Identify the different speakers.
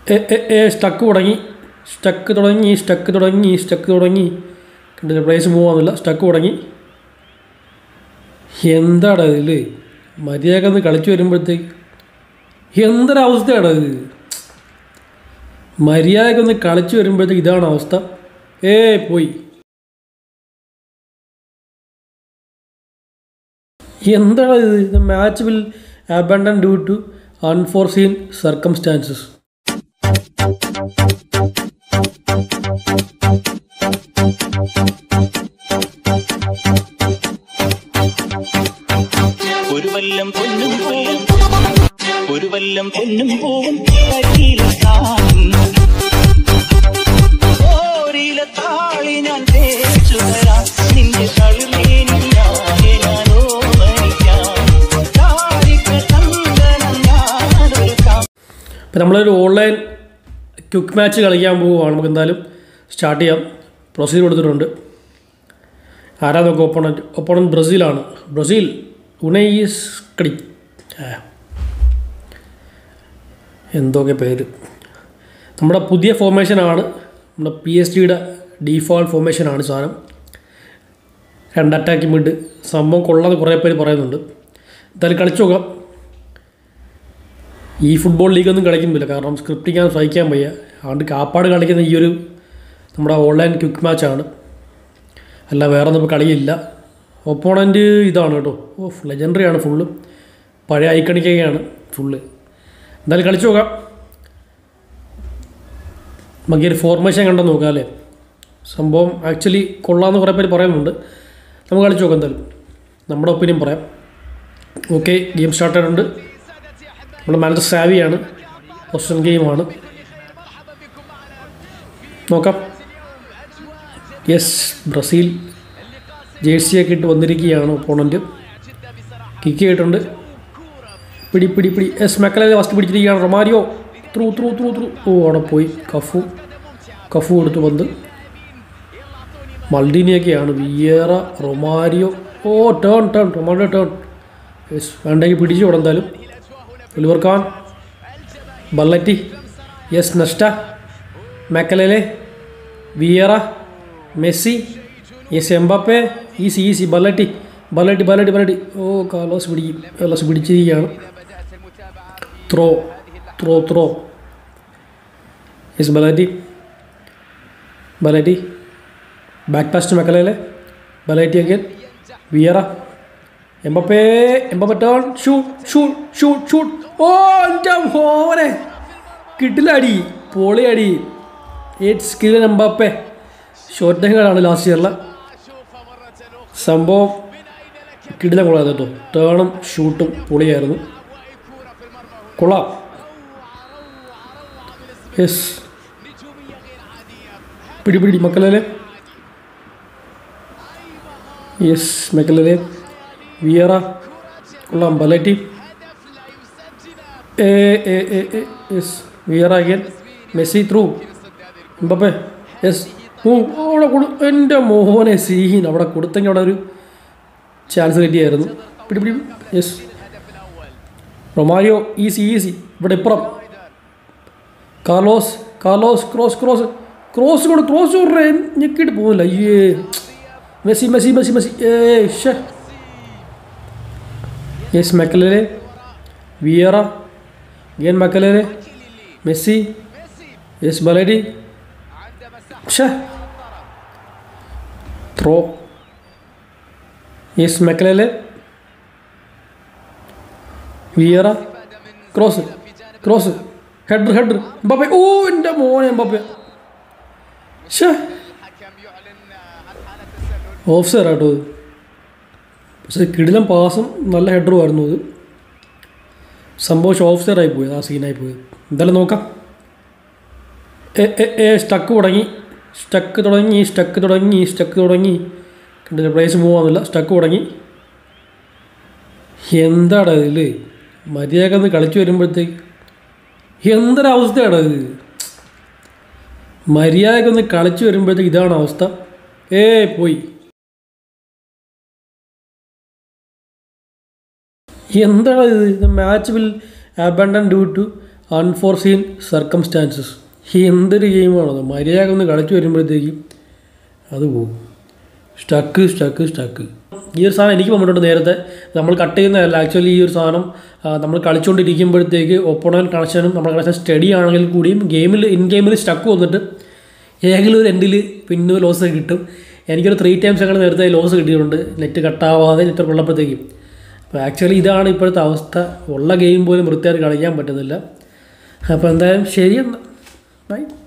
Speaker 1: ഏ ഏ ഏ സ്റ്റക്ക് തുടങ്ങി സ്റ്റക്ക് തുടങ്ങി സ്റ്റക്ക് തുടങ്ങി സ്റ്റക്ക് തുടങ്ങി കണ്ടില്ല പ്ലേസ് മൂവ് ആവുന്നില്ല സ്റ്റക്ക് തുടങ്ങി എന്താണ് ഇതിൽ മര്യാദ ഒന്ന് കളിച്ചു വരുമ്പോഴത്തേക്ക് എന്തൊരവസ്ഥയാണ് ഇത് മര്യാദക്കൊന്ന് കളിച്ചു വരുമ്പോഴത്തേക്ക് ഇതാണ് അവസ്ഥ ഏ പോയി എന്താണ് ഇത് match will abandon due to unforeseen circumstances
Speaker 2: ഒരു വല്ലം പൊന്നും പൂവും ഒരു വല്ലം പൊന്നും പൂവും കരിയില താങ്ങും ഓരില താളി ഞാൻ തേച്ചു തരാം നിന്റെ കളിമേനി ഞാനെ ഞാനോ മരിക്കാം താരിക ചന്ദനം ഞാനൊരുക്കാം
Speaker 1: ഇപ്പം നമ്മളൊരു ഓൺലൈൻ ക്വിക്ക് മാച്ച് കളിക്കാൻ പോവുകയാണ് നമുക്ക് എന്തായാലും സ്റ്റാർട്ട് ചെയ്യാം പ്രൊസീജർ കൊടുത്തിട്ടുണ്ട് ആരാ നോക്കുക ഒപ്പോണൻറ്റ് ഒപ്പോണൻറ്റ് ബ്രസീലാണ് ബ്രസീൽ ഉണൈസ് കടി ആ. എന്തൊക്കെ പേര് നമ്മുടെ പുതിയ ഫോർമേഷനാണ് നമ്മുടെ പി എസ് ജിയുടെ ഡീഫോൾട്ട് ഫോർമേഷനാണ് സാധനം രണ്ട് അറ്റാക്ക് മിഡ് സംഭവം കൊള്ളാതെ കുറേ പേര് പറയുന്നുണ്ട് എന്തായാലും കളിച്ചു നോക്കാം ഈ ഫുട്ബോൾ ലീഗൊന്നും കളിക്കുന്നില്ല കാരണം സ്ക്രിപ്റ്റിക്കാൻ സഹിക്കാൻ വയ്യ അതുകൊണ്ട് കാപ്പാട് കളിക്കുന്ന ഈ ഒരു നമ്മുടെ ഓൺലൈൻ ക്വിക്ക് മാച്ചാണ് അല്ല വേറെ ഒന്നും ഇപ്പോൾ കളിയില്ല ഒപ്പോണൻറ്റ് ഇതാണ് കേട്ടോ ഓ ലെജൻഡറി ആണ് ഫുള്ള് പഴയ ഐക്കണിക്കൊക്കെയാണ് ഫുള്ള് എന്തായാലും കളിച്ചു നോക്കാം നമുക്ക് ഈ ഒരു ഫോർമേഷൻ കണ്ടെന്ന് നോക്കാം അല്ലേ സംഭവം ആക്ച്വലി കൊള്ളാമെന്ന് കുറേ പേര് പറയുന്നുണ്ട് നമുക്ക് കളിച്ചു നോക്കാം എന്തായാലും നമ്മുടെ ഒപ്പീനിയൻ പറയാം ഓക്കെ ഗെയിം സ്റ്റാർട്ട് ആയിട്ടുണ്ട് നമ്മുടെ മാനേജർ സാവിയാണ് പൊസിഷൻ ഗെയിമാണ് നോക്കാം യെസ് ബ്രസീൽ ജേഴ്സിയൊക്കെ ഇട്ട് വന്നിരിക്കുകയാണ് ഒപ്പോണൻറ്റ് കിക്ക് ചെയ്തിട്ടുണ്ട് പിടി പിടി പിടി എസ് മെക്കലെ ഫസ്റ്റ് പിടിച്ചിരിക്കുകയാണ് Romario through through through through ഓ അവിടെ പോയി കഫു കഫു കൊടുത്തു പന്ത് മൾഡീനിയൊക്കെയാണ് വിയേറ റൊമാരിയോ ഓ turn turn Romario turn yes വേണ്ടെങ്കിൽ പിടിച്ചു ഇവിടെ എന്തായാലും ഒലിവർ ഖാൻ ബല്ലറ്റി യെസ് നഷ്ട Makelele Vieira Messi yes Mbappe easy easy ബല്ലറ്റി ബല്ലറ്റി ബല്ലറ്റി ബല്ലറ്റി ഓ കാലോസ് പിടിക്കും കാലോസ് പിടിച്ചിരിക്കുകയാണ് ത്രോ ത്രോ ത്രോ യെസ് ബലറ്റി ബലറ്റി ബാക്ക് പാസ്റ്റ് മെക്കലലെ ബലറ്റി again Vieira Mbappe Mbappe turn shoot shoot shoot shoot ഓ എൻ്റെ മോനെ കിട്ടില്ല അടി പൊളി അടി എയ്റ്റ് സ്കിൽ എംബപ്പേ ഷോർട്ട് ടൈങ്ങളാണ് ലാസ്റ്റ് ഇയറിലെ സംഭവം കിടില കൊള്ളാം കേട്ടോ ടേണും ഷൂട്ടും പൊളിയായിരുന്നു കൊള്ളാം യെസ് പിടി പിടി മക്കളെ യെസ് മക്കളെ വിയറ കൊള്ളാം ബലറ്റി ഏ ഏ ഏ ഏ yes Vieira again Messi through Mbappe yes ഓ അവിടെ കൊടു എൻ്റെ മോഹനെ സീൻ അവിടെ കൊടുത്തെങ്കിൽ അവിടെ ഒരു ചാൻസ് കിട്ടിയായിരുന്നു പിടി പിടി യെസ് റൊമാരിയോ ഈസി ഈസി ഇവിടെ ഇപ്പുറം Carlos Carlos cross cross cross കൊണ്ട് ക്രോസ് ഞെക്കിയിട്ട് പോകുന്നില്ല അയ്യേ മെസ്സി മെസ്സി മെസ്സി മെസ്സി ഏ ഷേ yes Makelele Vieira again Makelele Messi yes ബലഡി ഷേ throw yes Makelele Vieira cross cross header header Mbappe ഓ എൻ്റെ മോനെ എംബാപ്പെ ഷേ ഓഫ് സൈഡ് ആട്ടോ ഇത് പക്ഷേ കിടിലം പാസും നല്ല ഹെഡറും ആയിരുന്നു ഇത് സംഭവം ഓഫ് സൈഡ് ആയി പോയത് ആ സീനായി പോയത് എന്തായാലും നോക്കാം ഏ ഏ ഏ സ്റ്റക്ക് തുടങ്ങി സ്റ്റക്ക് തുടങ്ങി സ്റ്റക്ക് തുടങ്ങി സ്റ്റക്ക് തുടങ്ങി കണ്ടില്ല പ്ലേസ് മൂവ് ആവുന്നില്ല സ്റ്റക്ക് തുടങ്ങി എന്താണ് ഇതിൽ മര്യാദ ഒന്ന് കളിച്ചു വരുമ്പോഴത്തേക്ക് എന്തൊരവസ്ഥയാണ് ഇത് മര്യാദക്കൊന്ന് കളിച്ചു വരുമ്പോഴത്തേക്ക് ഇതാണ് അവസ്ഥ ഏ പോയി എന്താണ് ഇത് match will abandon due to unforeseen circumstances എന്തൊരു ഗെയിമാണത് മര്യാദ ഒന്ന് കളിച്ച് വരുമ്പോഴത്തേക്ക് അത് പോകും സ്റ്റക്ക് സ്റ്റക്ക് സ്റ്റക്ക് ഈ ഒരു സാധനം എനിക്ക് വന്നിട്ടുണ്ട് നേരത്തെ നമ്മൾ കട്ട് ചെയ്യുന്നതല്ല ആക്ച്വലി ഈ ഒരു സാധനം ആ, നമ്മൾ കളിച്ചുകൊണ്ടിരിക്കുമ്പോഴത്തേക്ക് ഒപ്പോണൻ കണക്ഷനും നമ്മുടെ കണക്ഷൻ സ്റ്റഡി ആണെങ്കിൽ കൂടിയും ഗെയിമിൽ ഇൻ ഗെയിമിൽ സ്റ്റക്ക് വന്നിട്ട് ഏതെങ്കിലും ഒരു എൻഡിൽ പിന്നെ ലോസ് കിട്ടും എനിക്കൊരു ത്രീ ടൈംസ് അങ്ങനെ നേരത്തെ ലോസ് കിട്ടിയിട്ടുണ്ട് നെറ്റ് കട്ടാവാതെ നെറ്റ് ഉള്ളപ്പോഴത്തേക്കും അപ്പോൾ ആക്ച്വലി ഇതാണ് ഇപ്പോഴത്തെ അവസ്ഥ ഉള്ള ഗെയിം പോലും വൃത്തിയായിട്ട് കളിക്കാൻ പറ്റുന്നില്ല അപ്പോൾ എന്തായാലും ശരിയെന്നാൽ ബൈ